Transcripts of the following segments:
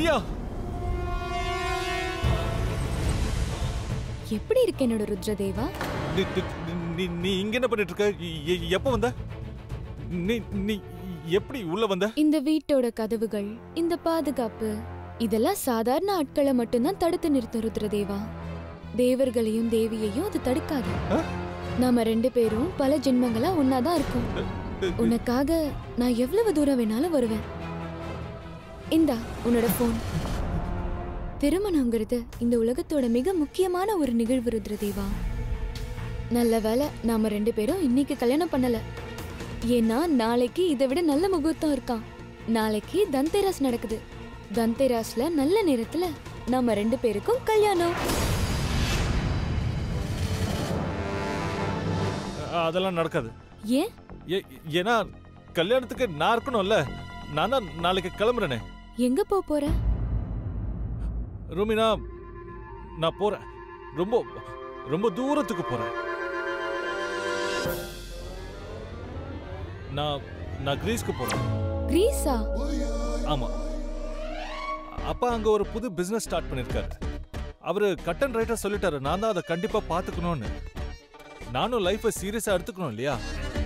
நீயா எப்படி இருக்கு என்னோட ருத்ரதேவா நீ- நீ- நீ நீ இங்க என்ன பண்ணிட்டு இருக்க எ- எ- எப்ப வந்த நீ நீ எப்படி உள்ள வந்த இந்த வீட்டோட கதவுகள் இந்த பாதுகாப்பு இதெல்லாம் சாதாரண ஆட்களை மட்டும்தான் தடுத்து நிறுத்தும் ருத்ரதேவா தேவர்களையும் தேவியையும் அது தடுக்காது ஆ? நாம ரெண்டு பேரும் பல ஜென்மங்களா ஒன்னாதான் இருக்கோம் உனக்காக நான் எவ்வளவு தூரம் வேணாலும் வருவேன் இந்தா உன்னோட போன் திருமணங்கிறது இந்த உலகத்தோட மிக முக்கியமான ஒரு நிகழ்வு ருத்ரதேவா நல்ல வேளை நாம ரெண்டு பேரும் இன்னைக்கு கல்யாணம் பண்ணல ஏன்னா நாளைக்கு இதை விட நல்ல முகூர்த்தம் இருக்கான் நாளைக்கு தந்தேராஸ் நடக்குது தந்தேராஸ்ல நல்ல நேரத்துல நாம ரெண்டு பேருக்கும் கல்யாணம் அதெல்லாம் நடக்காது ஏன் ஏ- ஏன்னா கல்யாணத்துக்கு நான் இருக்கணும்ல நான் தான் நாளைக்கு கிளம்புறேனே எங்க போக போற ரூமினா நான் போறேன் ரொம்ப ரொம்ப தூரத்துக்கு போறேன் நான் நான் கிரீஸ்க்கு போறேன் கிரீஸா ஆமா அப்பா அங்க ஒரு புது பிசினஸ் ஸ்டார்ட் பண்ணிருக்காரு அவரு கட் அண்ட் ரைட்டா சொல்லிட்டாரு நான் தான் அதை கண்டிப்பா பாத்துக்கணும்னு நானும் லைஃபை சீரியஸா எடுத்துக்கணும் இல்லையா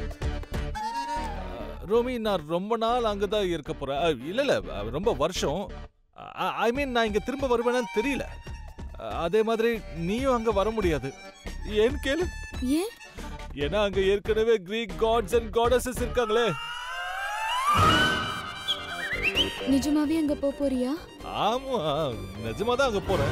அஹ், ரோமி நான் ரொம்ப நாள் அங்கதான் இருக்க போறேன் அஹ், இல்ல இல்ல அஹ், ரொம்ப வருஷம் ஐ மீன் நான் இங்க திரும்ப வருவேனான்னு தெரியல அஹ், அதே மாதிரி நீயும் அங்க வர முடியாது ஏன்னு கேளு ஏன் ஏன்னா அங்க ஏற்கனவே கிரீக் காட்ஸ் அண்ட் காடஸஸ் இருக்காங்களே நிஜமாவே அங்க போக போறியா ஆமா நிஜமா தான் அங்க போறேன்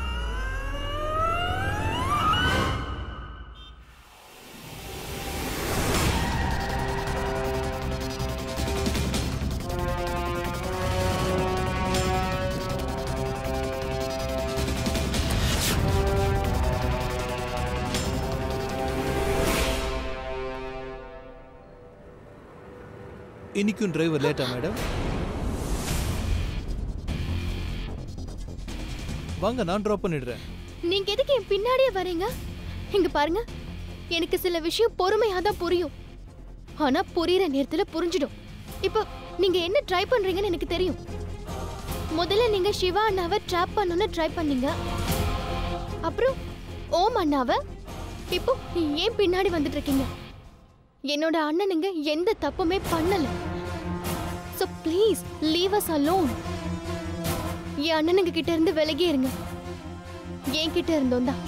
இன்னைக்கும் டிரைவர் லேட்டா மேடம் வாங்க நான் ட்ராப் பண்ணிடுறேன் நீங்க எதுக்கு என் பின்னாடியே வரீங்க இங்க பாருங்க எனக்கு சில விஷயம் பொறுமையா தான் புரியும் ஆனா புரியுற நேரத்துல புரிஞ்சிடும் இப்போ நீங்க என்ன ட்ரை பண்றீங்கன்னு எனக்கு தெரியும் முதல்ல நீங்க சிவா அண்ணாவை ட்ராப் பண்ணணும்னு ட்ரை பண்ணீங்க அப்புறம் ஓம் அண்ணாவை இப்போ ஏன் பின்னாடி வந்துட்டு இருக்கீங்க என்னோட அண்ணனுங்க எந்த தப்புமே பண்ணல so please leave us alone என் அண்ணனுங்க கிட்ட இருந்து விலகி இருங்க என்கிட்ட இருந்தோம் தான்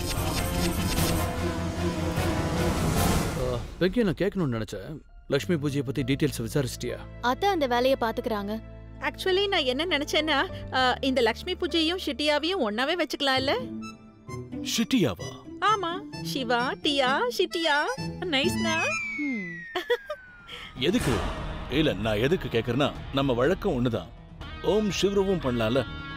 வெங்கிய நான் கேட்கணும்னு நினைச்சேன் லக்ஷ்மி பூஜையை பத்தி டீட்டெயில்ஸ் விசாரிச்சிட்டியா அத்தை அந்த வேலையை பாத்துக்கறாங்க ஆக்சுவலி நான் என்ன நினைச்சேன்னா அஹ், இந்த லக்ஷ்மி பூஜையும் ஷிட்டியாவையும் ஒன்னாவே வச்சுக்கலாம்ல ஷிட்டியாவா ஆமா சிவா டியா ஷிட்டியா நைஸ்னா எதுக்கு இல்ல நான் எதுக்கு கேக்குறேன்னா நம்ம வழக்கம் ஒண்ணுதான் ஓம் சிவருவும் பண்ணலாம்ல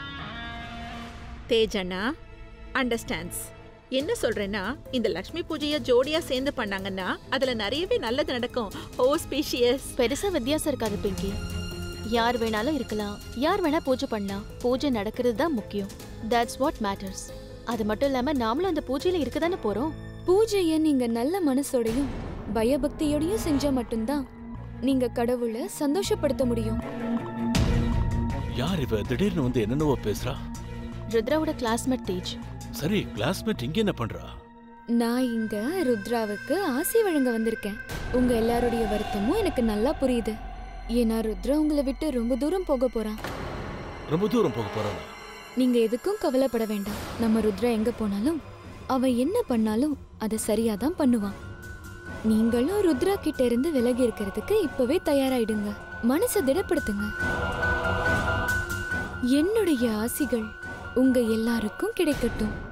தேஜண்ணா அண்டர்ஸ்டாண்ட்ஸ் என்ன சொல்றேன்னா இந்த லக்ஷ்மி பூஜையை ஜோடியா சேர்ந்து பண்ணாங்கன்னா அதுல நிறையவே நல்லது நடக்கும் ஓ ஸ்பீஷியஸ் பெருசா வித்தியாசம் இருக்காது பிங்கி யார் வேணாலும் இருக்கலாம் யார் வேணா பூஜை பண்ணலாம் பூஜை நடக்கிறது தான் முக்கியம் தட்ஸ் வாட் மேட்டர்ஸ் அது மட்டும் இல்லாம நாமளும் அந்த பூஜையில இருக்க தானே போறோம் பூஜைய நீங்க நல்ல மனசோடையும் பயபக்தியோடையும் செஞ்சா மட்டும்தான் நீங்க கடவுளை சந்தோஷப்படுத்த முடியும் யார் இவ திடீர்னு வந்து என்னென்னவோ பேசுறா ருத்ராவோட கிளாஸ்மேட் தேஜ் சரி கிளாஸ்மேட் இங்க என்ன பண்றா நான் இங்க ருத்ராவுக்கு ஆசி வழங்க வந்திருக்கேன் உங்க எல்லாருடைய வருத்தமும் எனக்கு நல்லா புரியுது ஏன்னா ருத்ரா உங்களை விட்டு ரொம்ப தூரம் போக போறான் ரொம்ப தூரம் போக போறானா நீங்க எதுக்கும் கவலைப்பட வேண்டாம் நம்ம ருத்ரா எங்க போனாலும் அவன் என்ன பண்ணாலும் அதை சரியா தான் பண்ணுவான் நீங்களும் ருத்ரா கிட்ட இருந்து விலகி இருக்கிறதுக்கு இப்பவே தயாராயிடுங்க மனசை திடப்படுத்துங்க என்னுடைய ஆசிகள் உங்க எல்லாருக்கும் கிடைக்கட்டும்